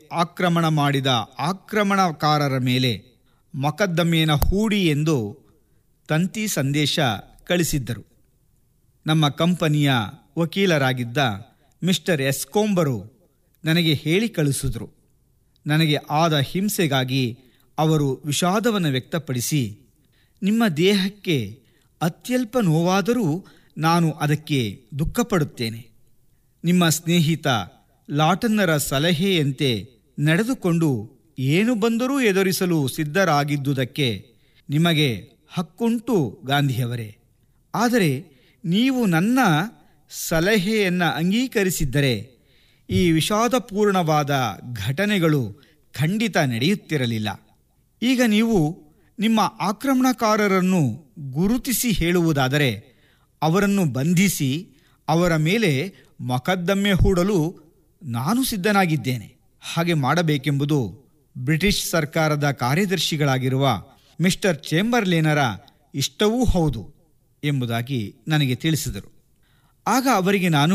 ಆಕ್ರಮಣ ಮಾಡಿದ ಆಕ್ರಮಣಕಾರರ ಮೇಲೆ ಮೊಕದ್ದಮೆಯನ್ನು ಹೂಡಿ ಎಂದು ತಂತಿ ಸಂದೇಶ ಕಳಿಸಿದ್ದರು ನಮ್ಮ ಕಂಪನಿಯ ವಕೀಲರಾಗಿದ್ದ ಮಿಸ್ಟರ್ ಎಸ್ಕೋಂಬರು ನನಗೆ ಹೇಳಿ ಕಳಿಸಿದ್ರು ನನಗೆ ಆದ ಹಿಂಸೆಗಾಗಿ ಅವರು ವಿಷಾದವನ್ನು ವ್ಯಕ್ತಪಡಿಸಿ ನಿಮ್ಮ ದೇಹಕ್ಕೆ ಅತ್ಯಲ್ಪ ನೋವಾದರೂ ನಾನು ಅದಕ್ಕೆ ದುಃಖಪಡುತ್ತೇನೆ ನಿಮ್ಮ ಸ್ನೇಹಿತ ಲಾಟನ್ನರ ಸಲಹೆಯಂತೆ ನಡೆದುಕೊಂಡು ಏನು ಬಂದರೂ ಎದುರಿಸಲು ಸಿದ್ಧರಾಗಿದ್ದುದಕ್ಕೆ ನಿಮಗೆ ಹಕ್ಕುಂಟು ಗಾಂಧಿಯವರೇ ಆದರೆ ನೀವು ನನ್ನ ಸಲಹೆಯನ್ನು ಅಂಗೀಕರಿಸಿದ್ದರೆ ಈ ವಿಷಾದಪೂರ್ಣವಾದ ಘಟನೆಗಳು ಖಂಡಿತ ನಡೆಯುತ್ತಿರಲಿಲ್ಲ ಈಗ ನೀವು ನಿಮ್ಮ ಆಕ್ರಮಣಕಾರರನ್ನು ಗುರುತಿಸಿ ಹೇಳುವುದಾದರೆ ಅವರನ್ನು ಬಂಧಿಸಿ ಅವರ ಮೇಲೆ ಮೊಕದ್ದಮೆ ಹೂಡಲು ನಾನು ಸಿದ್ಧನಾಗಿದ್ದೇನೆ ಹಾಗೆ ಮಾಡಬೇಕೆಂಬುದು ಬ್ರಿಟಿಷ್ ಸರ್ಕಾರದ ಕಾರ್ಯದರ್ಶಿಗಳಾಗಿರುವ ಮಿಸ್ಟರ್ ಚೇಂಬರ್ಲೇನರ ಇಷ್ಟವೂ ಹೌದು ಎಂಬುದಾಗಿ ನನಗೆ ತಿಳಿಸಿದರು ಆಗ ಅವರಿಗೆ ನಾನು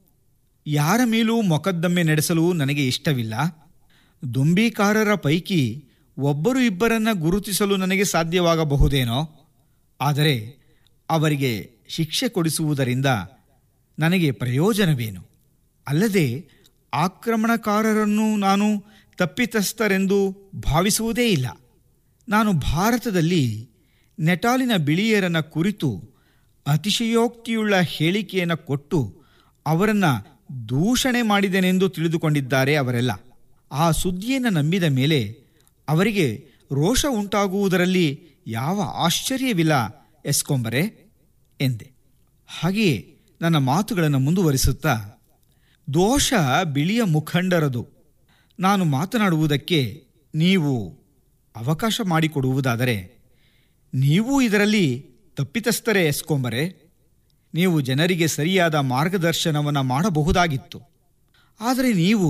ಯಾರ ಮೇಲೂ ಮೊಕದ್ದಮೆ ನಡೆಸಲು ನನಗೆ ಇಷ್ಟವಿಲ್ಲ ದುಂಬಿಕಾರರ ಪೈಕಿ ಒಬ್ಬರು ಇಬ್ಬರನ್ನ ಗುರುತಿಸಲು ನನಗೆ ಸಾಧ್ಯವಾಗಬಹುದೇನೋ ಆದರೆ ಅವರಿಗೆ ಶಿಕ್ಷೆ ಕೊಡಿಸುವುದರಿಂದ ನನಗೆ ಪ್ರಯೋಜನವೇನು ಅಲ್ಲದೆ ಆಕ್ರಮಣಕಾರರನ್ನು ನಾನು ತಪ್ಪಿತಸ್ಥರೆಂದು ಭಾವಿಸುವುದೇ ಇಲ್ಲ ನಾನು ಭಾರತದಲ್ಲಿ ನೆಟಾಲಿನ ಬಿಳಿಯರನ ಕುರಿತು ಅತಿಶಯೋಕ್ತಿಯುಳ್ಳ ಹೇಳಿಕೆಯನ್ನು ಕೊಟ್ಟು ಅವರನ್ನು ದೂಷಣೆ ಮಾಡಿದೆನೆಂದು ತಿಳಿದುಕೊಂಡಿದ್ದಾರೆ ಅವರೆಲ್ಲ ಆ ಸುದ್ದಿಯನ್ನು ನಂಬಿದ ಮೇಲೆ ಅವರಿಗೆ ರೋಷ ಉಂಟಾಗುವುದರಲ್ಲಿ ಯಾವ ಆಶ್ಚರ್ಯವಿಲ್ಲ ಎಸ್ಕೊಂಬರೆ ಎಂದೆ ಹಾಗೆಯೇ ನನ್ನ ಮಾತುಗಳನ್ನು ಮುಂದುವರಿಸುತ್ತಾ ದೋಷ ಬಿಳಿಯ ಮುಖಂಡರದು ನಾನು ಮಾತನಾಡುವುದಕ್ಕೆ ನೀವು ಅವಕಾಶ ಮಾಡಿಕೊಡುವುದಾದರೆ ನೀವು ಇದರಲ್ಲಿ ತಪ್ಪಿತಸ್ಥರೇ ಎಸ್ಕೊಂಬರೆ ನೀವು ಜನರಿಗೆ ಸರಿಯಾದ ಮಾರ್ಗದರ್ಶನವನ್ನು ಮಾಡಬಹುದಾಗಿತ್ತು ಆದರೆ ನೀವು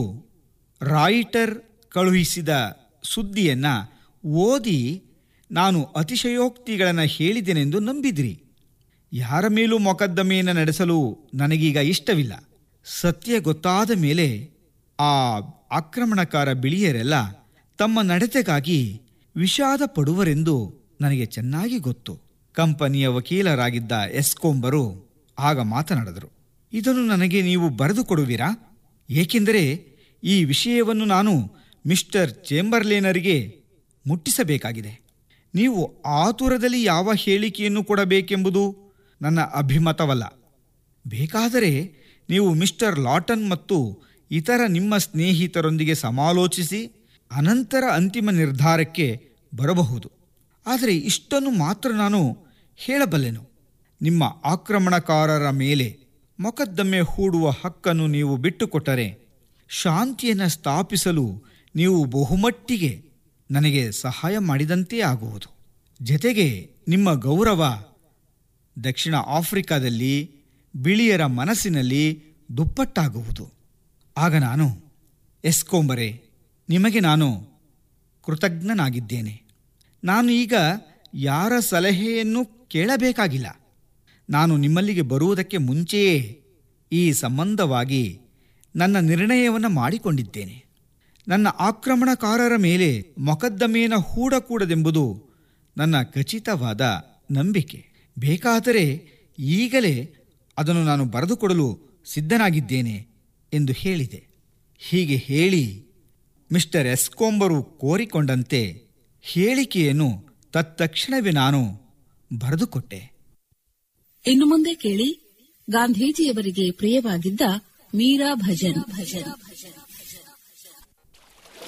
ರಾಯಿಟರ್ ಕಳುಹಿಸಿದ ಸುದ್ದಿಯನ್ನು ಓದಿ ನಾನು ಅತಿಶಯೋಕ್ತಿಗಳನ್ನು ಹೇಳಿದೆನೆಂದು ನಂಬಿದಿರಿ ಯಾರ ಮೇಲೂ ಮೊಕದ್ದಮೆಯನ್ನು ನಡೆಸಲು ನನಗೀಗ ಇಷ್ಟವಿಲ್ಲ ಸತ್ಯ ಗೊತ್ತಾದ ಮೇಲೆ ಆ ಆಕ್ರಮಣಕಾರ ಬಿಳಿಯರೆಲ್ಲ ತಮ್ಮ ನಡತೆಗಾಗಿ ವಿಷಾದ ಪಡುವರೆಂದು ನನಗೆ ಚೆನ್ನಾಗಿ ಗೊತ್ತು ಕಂಪನಿಯ ವಕೀಲರಾಗಿದ್ದ ಎಸ್ಕೋಂಬರು ಆಗ ಮಾತನಾಡಿದರು ಇದನ್ನು ನನಗೆ ನೀವು ಬರೆದು ಕೊಡುವಿರಾ ಏಕೆಂದರೆ ಈ ವಿಷಯವನ್ನು ನಾನು ಮಿಸ್ಟರ್ ಚೇಂಬರ್ಲೇನರಿಗೆ ಮುಟ್ಟಿಸಬೇಕಾಗಿದೆ ನೀವು ಆತುರದಲ್ಲಿ ಯಾವ ಹೇಳಿಕೆಯನ್ನು ಕೊಡಬೇಕೆಂಬುದು ನನ್ನ ಅಭಿಮತವಲ್ಲ ಬೇಕಾದರೆ ನೀವು ಮಿಸ್ಟರ್ ಲಾಟನ್ ಮತ್ತು ಇತರ ನಿಮ್ಮ ಸ್ನೇಹಿತರೊಂದಿಗೆ ಸಮಾಲೋಚಿಸಿ ಅನಂತರ ಅಂತಿಮ ನಿರ್ಧಾರಕ್ಕೆ ಬರಬಹುದು ಆದರೆ ಇಷ್ಟನ್ನು ಮಾತ್ರ ನಾನು ಹೇಳಬಲ್ಲೆನು ನಿಮ್ಮ ಆಕ್ರಮಣಕಾರರ ಮೇಲೆ ಮೊಕದ್ದಮೆ ಹೂಡುವ ಹಕ್ಕನ್ನು ನೀವು ಬಿಟ್ಟುಕೊಟ್ಟರೆ ಶಾಂತಿಯನ್ನು ಸ್ಥಾಪಿಸಲು ನೀವು ಬಹುಮಟ್ಟಿಗೆ ನನಗೆ ಸಹಾಯ ಮಾಡಿದಂತೆ ಆಗುವುದು ಜತೆಗೆ ನಿಮ್ಮ ಗೌರವ ದಕ್ಷಿಣ ಆಫ್ರಿಕಾದಲ್ಲಿ ಬಿಳಿಯರ ಮನಸ್ಸಿನಲ್ಲಿ ದುಪ್ಪಟ್ಟಾಗುವುದು ಆಗ ನಾನು ಎಸ್ಕೊಂಬರೆ ನಿಮಗೆ ನಾನು ಕೃತಜ್ಞನಾಗಿದ್ದೇನೆ ನಾನು ಈಗ ಯಾರ ಸಲಹೆಯನ್ನು ಕೇಳಬೇಕಾಗಿಲ್ಲ ನಾನು ನಿಮ್ಮಲ್ಲಿಗೆ ಬರುವುದಕ್ಕೆ ಮುಂಚೆಯೇ ಈ ಸಂಬಂಧವಾಗಿ ನನ್ನ ನಿರ್ಣಯವನ್ನು ಮಾಡಿಕೊಂಡಿದ್ದೇನೆ ನನ್ನ ಆಕ್ರಮಣಕಾರರ ಮೇಲೆ ಮೊಕದ್ದಮೆಯನ್ನು ಹೂಡಕೂಡದೆಂಬುದು ನನ್ನ ಖಚಿತವಾದ ನಂಬಿಕೆ ಬೇಕಾದರೆ ಈಗಲೇ ಅದನ್ನು ನಾನು ಬರೆದುಕೊಡಲು ಸಿದ್ಧನಾಗಿದ್ದೇನೆ ಎಂದು ಹೇಳಿದೆ ಹೀಗೆ ಹೇಳಿ ಮಿಸ್ಟರ್ ಎಸ್ಕೋಂಬರು ಕೋರಿಕೊಂಡಂತೆ ಹೇಳಿಕೆಯನ್ನು ತತ್ತಕ್ಷಣವೇ ನಾನು ಬರೆದುಕೊಟ್ಟೆ ಇನ್ನು ಮುಂದೆ ಕೇಳಿ ಗಾಂಧೀಜಿಯವರಿಗೆ ಪ್ರಿಯವಾಗಿದ್ದ ಮೀರಾ ಭಜನ್ ಭಜನ್ ಭಜನ್